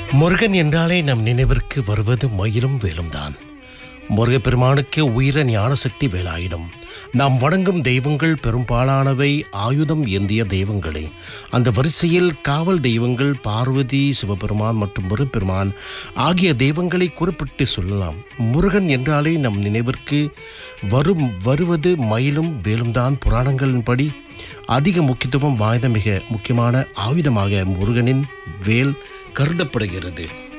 முருகன் என்றாலே நம் நினைவிற்கு வருவது மயிலும் வேலும் தான் முருகப்பெருமானுக்கு உயிர ஞானசக்தி வேலாயிடும் நாம் வணங்கும் தெய்வங்கள் பெரும்பாலானவை ஆயுதம் ஏந்திய தெய்வங்களே அந்த வரிசையில் காவல் தெய்வங்கள் பார்வதி சிவபெருமான் மற்றும் முருகப்பெருமான் ஆகிய தெய்வங்களை குறிப்பிட்டு சொல்லலாம் முருகன் என்றாலே நம் நினைவிற்கு வரும் வருவது மயிலும் வேலும் தான் புராணங்களின்படி அதிக முக்கியத்துவம் வாய்ந்த மிக முக்கியமான ஆயுதமாக முருகனின் வேல் கருதப்படுகிறது